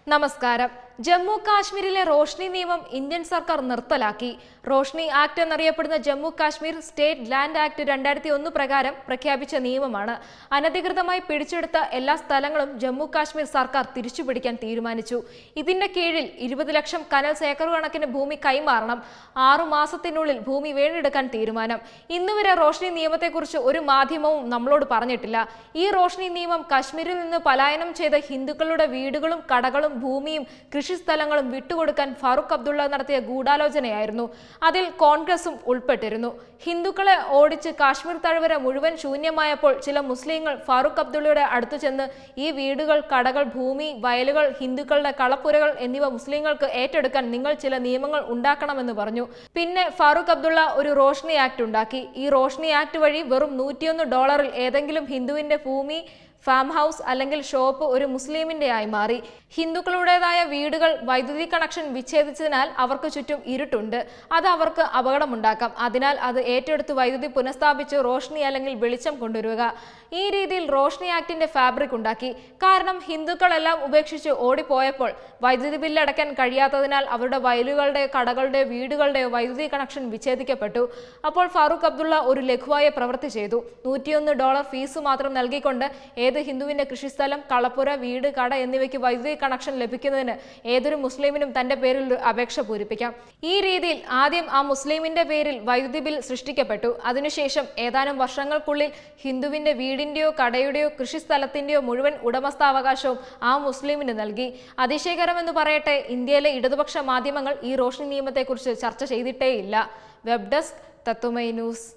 നമസ്കാരം ജമ്മു കാശ്മീരിലെ റോഷ്നി നിയമം ഇന്ത്യൻ സർക്കാർ നിർത്തലാക്കി റോഷ്നി ആക്ട് എന്നറിയപ്പെടുന്ന Jammu Kashmir state land act രണ്ടായിരത്തി ഒന്ന് പ്രകാരം പ്രഖ്യാപിച്ച നിയമമാണ് അനധികൃതമായി പിടിച്ചെടുത്ത എല്ലാ സ്ഥലങ്ങളും ജമ്മു കാശ്മീർ സർക്കാർ തിരിച്ചുപിടിക്കാൻ തീരുമാനിച്ചു ഇതിന്റെ കീഴിൽ ഇരുപത് ലക്ഷം കനൽ ഏക്കർ കണക്കിന് ഭൂമി കൈമാറണം ആറു മാസത്തിനുള്ളിൽ ഭൂമി വീണ്ടെടുക്കാൻ തീരുമാനം ഇന്നുവരെ റോഷ്നി നിയമത്തെക്കുറിച്ച് ഒരു മാധ്യമവും നമ്മളോട് പറഞ്ഞിട്ടില്ല ഈ റോഷ്നി നിയമം കശ്മീരിൽ നിന്ന് പലായനം ചെയ്ത ഹിന്ദുക്കളുടെ വീടുകളും കടകളും ഭൂമിയും കൃഷിസ്ഥലങ്ങളും വിട്ടുകൊടുക്കാൻ ഫാറൂഖ് അബ്ദുള്ള നടത്തിയ ഗൂഢാലോചനയായിരുന്നു അതിൽ കോൺഗ്രസും ഉൾപ്പെട്ടിരുന്നു ഹിന്ദുക്കളെ ഓടിച്ച് കാശ്മീർ തഴവര മുഴുവൻ ശൂന്യമായപ്പോൾ ചില മുസ്ലിങ്ങൾ ഫാറൂഖ് അബ്ദുള്ളയുടെ അടുത്തു ചെന്ന് ഈ വീടുകൾ കടകൾ ഭൂമി വയലുകൾ ഹിന്ദുക്കളുടെ കളപ്പുരകൾ എന്നിവ മുസ്ലിങ്ങൾക്ക് ഏറ്റെടുക്കാൻ നിങ്ങൾ ചില നിയമങ്ങൾ ഉണ്ടാക്കണമെന്ന് പറഞ്ഞു പിന്നെ ഫാറൂഖ് അബ്ദുള്ള ഒരു റോഷ്നി ആക്ട് ഉണ്ടാക്കി ഈ റോഷ്നി ആക്ട് വഴി വെറും നൂറ്റിയൊന്ന് ഡോളറിൽ ഏതെങ്കിലും ഹിന്ദുവിന്റെ ഭൂമി ഫാം ഹൗസ് അല്ലെങ്കിൽ ഷോപ്പ് ഒരു മുസ്ലിമിന്റെ ആയി മാറി ഹിന്ദുക്കളുടേതായ വീടുകൾ വൈദ്യുതി കണക്ഷൻ വിച്ഛേദിച്ചതിനാൽ അവർക്ക് ചുറ്റും ഇരുട്ടുണ്ട് അത് അവർക്ക് അപകടമുണ്ടാക്കാം അതിനാൽ അത് ഏറ്റെടുത്ത് വൈദ്യുതി പുനഃസ്ഥാപിച്ച് റോഷ്നി അല്ലെങ്കിൽ വെളിച്ചം കൊണ്ടുവരിക ഈ രീതിയിൽ റോഷ്നി ആക്ടിന്റെ ഫാബ്രിക് ഉണ്ടാക്കി കാരണം ഹിന്ദുക്കളെല്ലാം ഉപേക്ഷിച്ച് ഓടിപ്പോയപ്പോൾ വൈദ്യുതി ബില്ല് അടയ്ക്കാൻ കഴിയാത്തതിനാൽ അവരുടെ വയലുകളുടെ കടകളുടെ വീടുകളുടെ വൈദ്യുതി കണക്ഷൻ വിച്ഛേദിക്കപ്പെട്ടു അപ്പോൾ ഫാറൂഖ് അബ്ദുള്ള ഒരു ലഘുവായ പ്രവൃത്തി ചെയ്തു നൂറ്റിയൊന്ന് ഡോളർ ഫീസ് മാത്രം നൽകിക്കൊണ്ട് ഏത് ഹിന്ദുവിന്റെ കൃഷിസ്ഥലം കളപ്പുര വീട് കട എന്നിവയ്ക്ക് വൈദ്യുതി കണക്ഷൻ ലഭിക്കുന്നതിന് ഏതൊരു മുസ്ലിമിനും തന്റെ പേരിൽ ഒരു അപേക്ഷ പൂരിപ്പിക്കാം ഈ രീതിയിൽ ആദ്യം ആ മുസ്ലിമിന്റെ പേരിൽ വൈദ്യുതി ബിൽ സൃഷ്ടിക്കപ്പെട്ടു അതിനുശേഷം ഏതാനും വർഷങ്ങൾക്കുള്ളിൽ ഹിന്ദുവിന്റെ വീടിന്റെയോ കടയുടെയോ കൃഷിസ്ഥലത്തിന്റെയോ മുഴുവൻ ഉടമസ്ഥാവകാശവും ആ മുസ്ലിമിന് നൽകി അതിശയകരമെന്ന് പറയട്ടെ ഇന്ത്യയിലെ ഇടതുപക്ഷ മാധ്യമങ്ങൾ ഈ റോഷ്നി നിയമത്തെക്കുറിച്ച് ചർച്ച ചെയ്തിട്ടേയില്ല web desk Tattvamayi news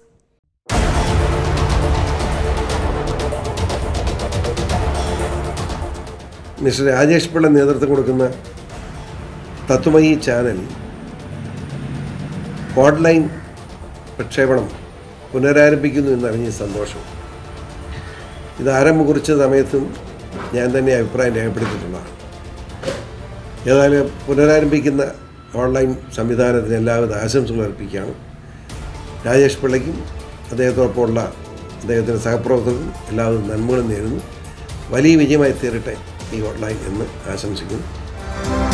mister Rajesh Pillai നേതൃത്വം കൊടുക്കുന്ന തത്വമയി ചാനൽ ഓൺലൈൻ പ്രക്ഷേപണം പുനരാരംഭിക്കുന്നു എന്നറിഞ്ഞ സന്തോഷം ഇത് ആരംഭം കുറിച്ച സമയത്തും ഞാൻ തന്നെ അഭിപ്രായം രേഖപ്പെടുത്തിയിട്ടുള്ളതാണ് ഏതായാലും പുനരാരംഭിക്കുന്ന ഓൺലൈൻ സംവിധാനത്തിന് എല്ലാവിധ ആശംസകൾ അർപ്പിക്കുകയാണ് രാജേഷ് പിള്ളയ്ക്കും അദ്ദേഹത്തോടൊപ്പമുള്ള അദ്ദേഹത്തിൻ്റെ സഹപ്രവർത്തകർക്കും എല്ലാവിധ നന്മകളും നേരുന്നു വലിയ വിജയമായി തീരട്ടെ ഈ ഓൺലൈൻ എന്ന് ആശംസിക്കുന്നു